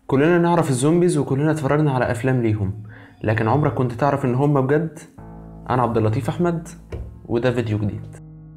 كلنا نعرف الزومبيز وكلنا اتفرجنا على افلام ليهم لكن عمرك كنت تعرف ان هم بجد انا عبد اللطيف احمد وده فيديو جديد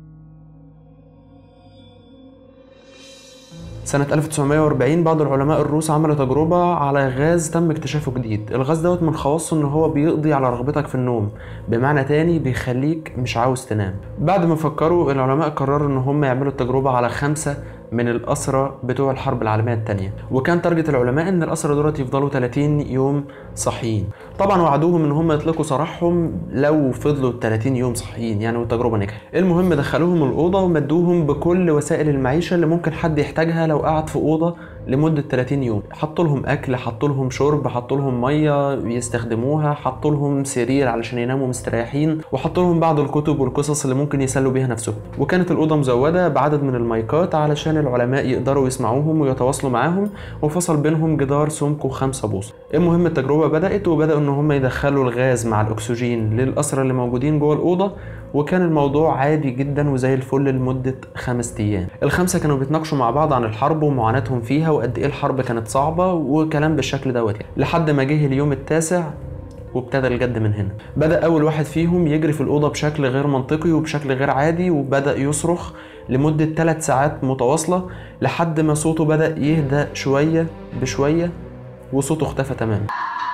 سنة 1940 بعض العلماء الروس عملوا تجربة على غاز تم اكتشافه جديد الغاز دوت من خواصه ان هو بيقضي على رغبتك في النوم بمعنى تاني بيخليك مش عاوز تنام بعد ما فكروا العلماء قرروا ان هم يعملوا التجربة على خمسة من الأسرى بتوع الحرب العالمية التانية وكان تارجت العلماء ان الأسرى دولت يفضلوا 30 يوم صاحيين طبعا وعدوهم ان هم يطلقوا سراحهم لو فضلوا 30 يوم صاحيين يعني والتجربة نجحت المهم دخلوهم الأوضة ومدوهم بكل وسائل المعيشة اللي ممكن حد يحتاجها لو قعد في أوضة لمدة 30 يوم حطوا لهم أكل حطوا لهم شرب حطوا لهم مية يستخدموها حطوا لهم سرير علشان يناموا مستريحين وحطوا لهم بعض الكتب والقصص اللي ممكن يسلوا بيها نفسهم وكانت الأوضة مزودة بعدد من المايكات علشان العلماء يقدروا يسمعوهم ويتواصلوا معاهم وفصل بينهم جدار سمكه 5 بوصة المهم التجربة بدأت وبدأوا إن هم يدخلوا الغاز مع الأكسجين للأسرى اللي موجودين جوه الأوضة وكان الموضوع عادي جدا وزي الفل لمدة خمس أيام الخمسة كانوا بيتناقشوا مع بعض عن الحرب ومعاناتهم فيها وقد إيه الحرب كانت صعبة وكلام بالشكل دوت يعني لحد ما جه اليوم التاسع وابتدى الجد من هنا بدأ أول واحد فيهم يجري في الأوضة بشكل غير منطقي وبشكل غير عادي وبدأ يصرخ لمدة 3 ساعات متواصلة لحد ما صوته بدأ يهدى شوية بشوية وصوته اختفى تماما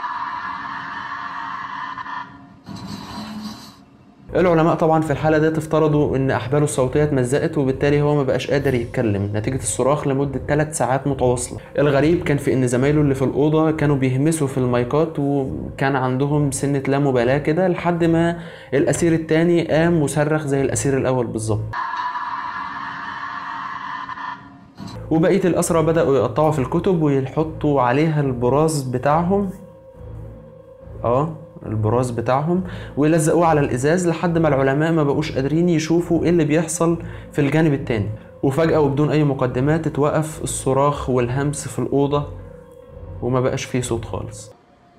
العلماء طبعا في الحالة ديت افترضوا ان احباله الصوتية اتمزقت وبالتالي هو ما بقاش قادر يتكلم نتيجة الصراخ لمدة 3 ساعات متواصلة الغريب كان في ان زمايله اللي في الأوضة كانوا بيهمسوا في المايكات وكان عندهم سنة لا مبالاة كده لحد ما الأسير التاني قام وصرخ زي الأسير الأول بالظبط وبقية الأسرى بدأوا يقطعوا في الكتب ويحطوا عليها البراز بتاعهم اه البراز بتاعهم ويلزقوه على الازاز لحد ما العلماء ما بقوش قادرين يشوفوا ايه اللي بيحصل في الجانب التاني وفجأة وبدون أي مقدمات اتوقف الصراخ والهمس في الأوضة وما بقاش فيه صوت خالص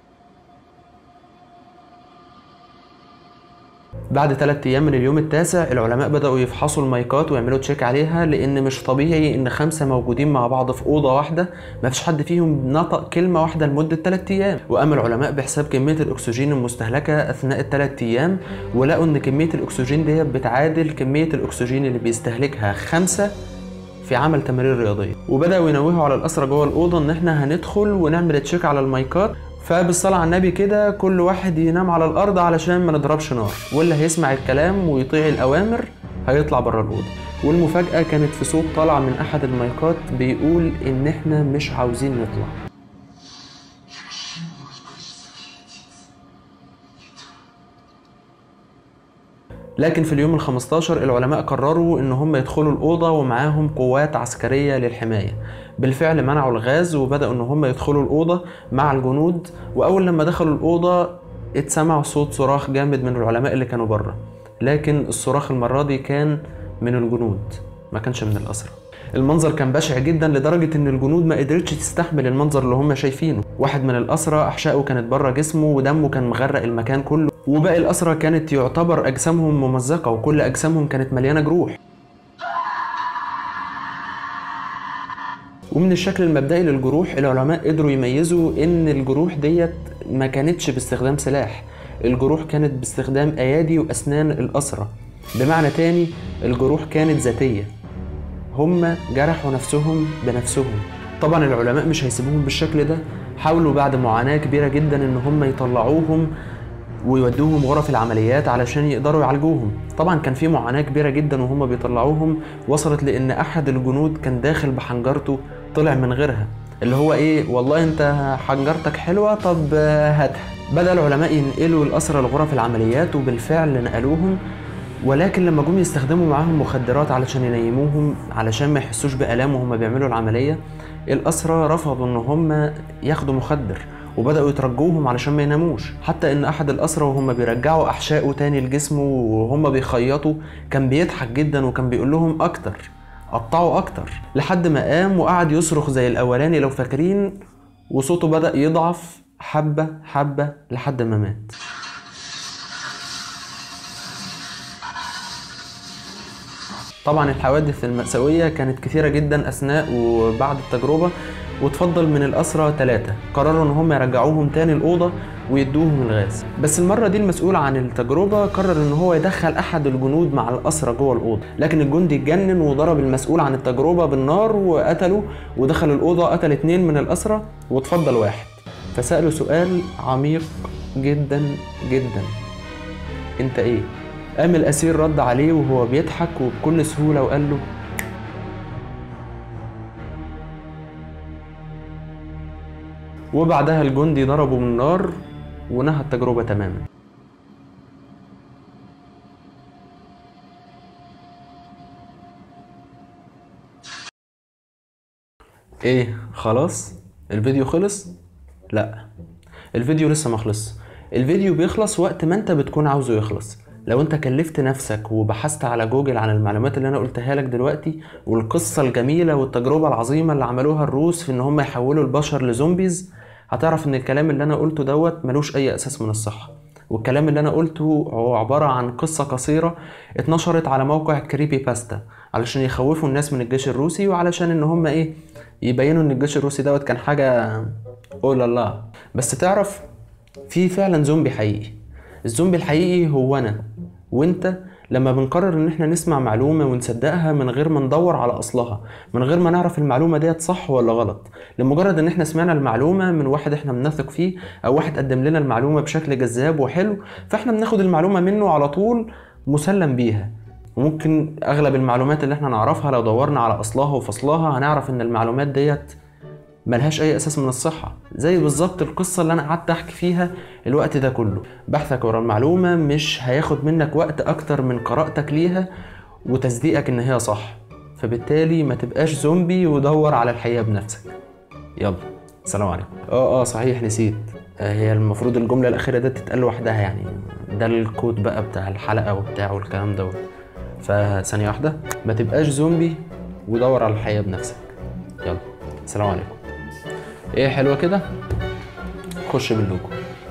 بعد ثلاثة أيام من اليوم التاسع العلماء بدأوا يفحصوا المايكات ويعملوا تشيك عليها لأن مش طبيعي إن خمسة موجودين مع بعض في أوضة واحدة مفيش حد فيهم نطق كلمة واحدة لمدة ثلاثة أيام وقام العلماء بحساب كمية الأكسجين المستهلكة أثناء الثلاث أيام ولقوا إن كمية الأكسجين ديت بتعادل كمية الأكسجين اللي بيستهلكها خمسة في عمل تمارين رياضيه وبداوا ينوهوا على الاسرى جوه الاوضه ان احنا هندخل ونعمل تشيك على المايكات فبالصلاة على النبي كده كل واحد ينام على الأرض علشان ما نضربش نار واللي هيسمع الكلام ويطيع الأوامر هيطلع بره الأوضة والمفاجأة كانت في صوت طالع من أحد المايكات بيقول إن إحنا مش عاوزين نطلع لكن في اليوم ال 15 العلماء قرروا ان هم يدخلوا الاوضه ومعاهم قوات عسكريه للحمايه بالفعل منعوا الغاز وبداوا ان هم يدخلوا الاوضه مع الجنود واول لما دخلوا الاوضه اتسمع صوت صراخ جامد من العلماء اللي كانوا بره لكن الصراخ المره دي كان من الجنود ما كانش من الاسرى المنظر كان بشع جدا لدرجة ان الجنود ما قدرتش تستحمل المنظر اللي هم شايفينه واحد من الأسرى أحشائه كانت بره جسمه ودمه كان مغرق المكان كله وباقي الأسرى كانت يعتبر أجسامهم ممزقة وكل أجسامهم كانت مليانة جروح ومن الشكل المبدئي للجروح العلماء قدروا يميزوا ان الجروح ديت ما كانتش باستخدام سلاح الجروح كانت باستخدام ايادي واسنان الاسرى بمعنى تاني الجروح كانت ذاتيه هم جرحوا نفسهم بنفسهم طبعا العلماء مش هيسيبوهم بالشكل ده حاولوا بعد معاناة كبيرة جدا ان هم يطلعوهم ويودوهم غرف العمليات علشان يقدروا يعالجوهم طبعا كان في معاناة كبيرة جدا وهم بيطلعوهم وصلت لان احد الجنود كان داخل بحنجرته طلع من غيرها اللي هو ايه والله انت حنجرتك حلوة طب هاتها بدأ العلماء ينقلوا الأسرى لغرف العمليات وبالفعل نقلوهم ولكن لما جم يستخدموا معاهم مخدرات علشان ينيموهم علشان ما يحسوش بآلام وهم بيعملوا العملية الأسرى رفضوا إن هم ياخدوا مخدر وبدأوا يترجوهم علشان ما يناموش حتى إن أحد الأسرى وهم بيرجعوا أحشائه تاني لجسمه وهم بيخيطوا كان بيضحك جدا وكان بيقول لهم أكتر قطعوا أكتر لحد ما قام وقعد يصرخ زي الأولاني لو فاكرين وصوته بدأ يضعف حبة حبة لحد ما مات طبعا الحوادث المأساوية كانت كثيرة جدا أثناء وبعد التجربة وتفضل من الأسرى ثلاثة قرروا إن هم يرجعوهم تاني الأوضة ويدوهم الغاز بس المرة دي المسؤول عن التجربة قرر إن هو يدخل أحد الجنود مع الأسرى جوه الأوضة لكن الجندي اتجنن وضرب المسؤول عن التجربة بالنار وقتله ودخل الأوضة قتل اتنين من الأسرى واتفضل واحد فسأله سؤال عميق جدا جدا انت ايه قام الاسير رد عليه وهو بيضحك وبكل سهوله وقال له وبعدها الجندي ضربه بالنار ونهى التجربه تماما ايه خلاص الفيديو خلص لا الفيديو لسه ما خلص الفيديو بيخلص وقت ما انت بتكون عاوزه يخلص لو انت كلفت نفسك وبحثت على جوجل عن المعلومات اللي انا قلتها لك دلوقتي والقصة الجميلة والتجربة العظيمة اللي عملوها الروس في ان هم يحولوا البشر لزومبيز هتعرف ان الكلام اللي انا قلته دوت ملوش اي اساس من الصحة والكلام اللي انا قلته هو عبارة عن قصة قصيرة اتنشرت على موقع كريبي باستا علشان يخوفوا الناس من الجيش الروسي وعلشان ان هم ايه يبينوا ان الجيش الروسي دوت كان حاجة اوه لا بس تعرف في فعلا زومبي حقيقي الزومبي الحقيقي هو انا وانت لما بنقرر ان احنا نسمع معلومه ونصدقها من غير ما ندور على اصلها من غير ما نعرف المعلومه ديت صح ولا غلط لمجرد ان احنا سمعنا المعلومه من واحد احنا بنثق فيه او واحد قدم لنا المعلومه بشكل جذاب وحلو فاحنا بناخد المعلومه منه على طول مسلم بيها وممكن اغلب المعلومات اللي احنا نعرفها لو دورنا على اصلها وفصلها هنعرف ان المعلومات ديت ملهاش اي اساس من الصحه زي بالظبط القصه اللي انا قعدت احكي فيها الوقت ده كله بحثك ورا المعلومه مش هياخد منك وقت اكتر من قراءتك ليها وتصديقك ان هي صح فبالتالي ما تبقاش زومبي ودور على الحقيقه بنفسك يلا سلام عليكم اه اه صحيح نسيت آه، هي المفروض الجمله الاخيره دي تتقال لوحدها يعني ده الكود بقى بتاع الحلقه وبتاع والكلام دوت فثانيه واحده ما تبقاش زومبي ودور على الحقيقه بنفسك يلا سلام عليكم ايه حلوه كده خش باللوجو